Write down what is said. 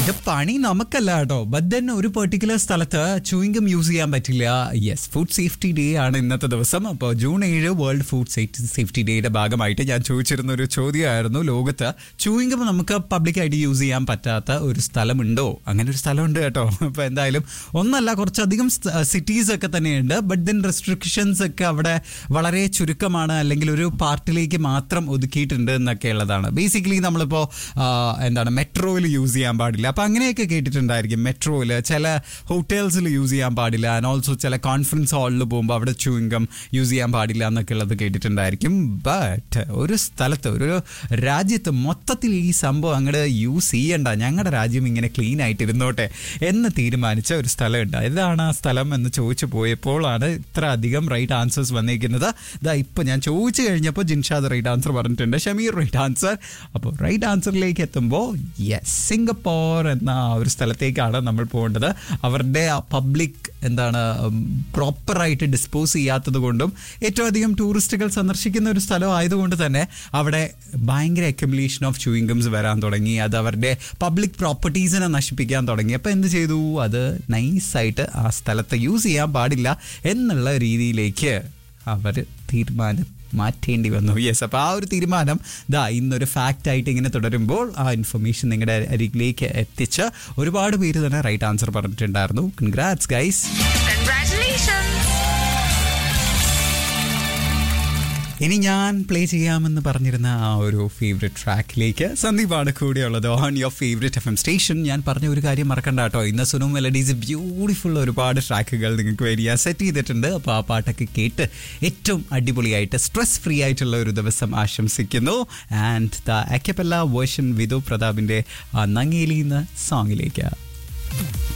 ഇത് പണി നമുക്കല്ല കേട്ടോ ബട്ട് ദെൻ ഒരു പെർട്ടിക്കുലർ സ്ഥലത്ത് ചൂയിങ്കം യൂസ് ചെയ്യാൻ പറ്റില്ല യെസ് ഫുഡ് സേഫ്റ്റി ഡേ ആണ് ഇന്നത്തെ ദിവസം അപ്പോൾ ജൂൺ ഏഴ് വേൾഡ് ഫുഡ് സേഫ്റ്റി ഡേയുടെ ഭാഗമായിട്ട് ഞാൻ ചോദിച്ചിരുന്ന ഒരു ചോദ്യമായിരുന്നു ലോകത്ത് ചൂയിങ്കം നമുക്ക് പബ്ലിക്കായിട്ട് യൂസ് ചെയ്യാൻ പറ്റാത്ത ഒരു സ്ഥലമുണ്ടോ അങ്ങനെ ഒരു സ്ഥലമുണ്ട് കേട്ടോ അപ്പോൾ എന്തായാലും ഒന്നല്ല കുറച്ചധികം സിറ്റീസ് ഒക്കെ തന്നെയുണ്ട് ബട്ട് ദെൻ റെസ്ട്രിക്ഷൻസ് ഒക്കെ അവിടെ വളരെ ചുരുക്കമാണ് അല്ലെങ്കിൽ ഒരു പാർട്ടിലേക്ക് മാത്രം ഒതുക്കിയിട്ടുണ്ട് എന്നൊക്കെ ഉള്ളതാണ് ബേസിക്കലി നമ്മളിപ്പോൾ എന്താണ് മെട്രോയിൽ യൂസ് ചെയ്യാൻ പാടില്ല അപ്പം അങ്ങനെയൊക്കെ കേട്ടിട്ടുണ്ടായിരിക്കും മെട്രോയിൽ ചില ഹോട്ടൽസിൽ യൂസ് ചെയ്യാൻ പാടില്ല ആൻഡ് ഓൾസോ ചില കോൺഫറൻസ് ഹാളിൽ പോകുമ്പോൾ അവിടെ ചൂയിങ്കം യൂസ് ചെയ്യാൻ പാടില്ല എന്നൊക്കെ ഉള്ളത് കേട്ടിട്ടുണ്ടായിരിക്കും ബട്ട് ഒരു സ്ഥലത്ത് ഒരു രാജ്യത്ത് മൊത്തത്തിൽ ഈ സംഭവം അങ്ങോട്ട് യൂസ് ചെയ്യണ്ട ഞങ്ങളുടെ രാജ്യം ഇങ്ങനെ ക്ലീൻ ആയിട്ട് ഇരുന്നോട്ടെ എന്ന് തീരുമാനിച്ച ഒരു സ്ഥലമുണ്ട് ഏതാണ് ആ സ്ഥലം എന്ന് ചോദിച്ചു പോയപ്പോഴാണ് ഇത്ര അധികം റൈറ്റ് ആൻസേഴ്സ് വന്നിരിക്കുന്നത് ഇതാ ഇപ്പം ഞാൻ ചോദിച്ചു കഴിഞ്ഞപ്പോൾ ജിൻഷാദ് റൈറ്റ് ആൻസർ പറഞ്ഞിട്ടുണ്ട് ഷമീർ റൈറ്റ് ആൻസർ അപ്പോൾ റൈറ്റ് ആൻസറിലേക്ക് എത്തുമ്പോൾ യെസ് സിംഗപ്പൂർ എന്ന ആ ഒരു സ്ഥലത്തേക്കാണ് നമ്മൾ പോകേണ്ടത് അവരുടെ ആ പബ്ലിക് എന്താണ് പ്രോപ്പറായിട്ട് ഡിസ്പോസ് ചെയ്യാത്തത് കൊണ്ടും ഏറ്റവും അധികം ടൂറിസ്റ്റുകൾ സന്ദർശിക്കുന്ന ഒരു സ്ഥലം ആയതുകൊണ്ട് തന്നെ അവിടെ ഭയങ്കര അക്യുമുലേഷൻ ഓഫ് ചൂയിങ്കംസ് വരാൻ തുടങ്ങി അത് അവരുടെ പബ്ലിക് പ്രോപ്പർട്ടീസിനെ നശിപ്പിക്കാൻ തുടങ്ങി അപ്പോൾ എന്ത് ചെയ്തു അത് നൈസായിട്ട് ആ സ്ഥലത്ത് യൂസ് ചെയ്യാൻ പാടില്ല എന്നുള്ള രീതിയിലേക്ക് അവർ തീരുമാനം മാറ്റേണ്ടി വന്നു യെസ് അപ്പോൾ ആ ഒരു തീരുമാനം ദാ ഇന്നൊരു ഫാക്റ്റ് ആയിട്ട് ഇങ്ങനെ തുടരുമ്പോൾ ആ ഇൻഫർമേഷൻ നിങ്ങളുടെ അരികിലേക്ക് എത്തിച്ച് ഒരുപാട് പേര് തന്നെ റൈറ്റ് ആൻസർ പറഞ്ഞിട്ടുണ്ടായിരുന്നു കൺഗ്രാറ്റ്സ് ഗൈസ് Congratulations! ഇനി ഞാൻ പ്ലേ ചെയ്യാമെന്ന് പറഞ്ഞിരുന്ന ആ ഒരു ഫേവറേറ്റ് ട്രാക്കിലേക്ക് സന്ദീപാണ് കൂടെയുള്ളത് on your favourite F M station ഞാൻ പറഞ്ഞ ഒരു കാര്യം മറക്കണ്ട കേട്ടോ ഇന്ന് സുനു മെലഡീസ് ബ്യൂട്ടിഫുൾ ഒരുപാട് ട്രാക്കുകൾ നിങ്ങൾക്ക് വേണ്ടി സെറ്റ് ചെയ്തിട്ടുണ്ട് അപ്പോൾ ആ പാട്ടൊക്കെ കേട്ട് ഏറ്റവും അടിപൊളിയായിട്ട് സ്ട്രെസ് ഫ്രീ ആയിട്ടുള്ള ഒരു ദിവസം ആശംസിക്കുന്നു and the a cappella version Vidhu പ്രതാപിൻ്റെ ആ നങ്ങേലി എന്ന സോങ്ങിലേക്ക്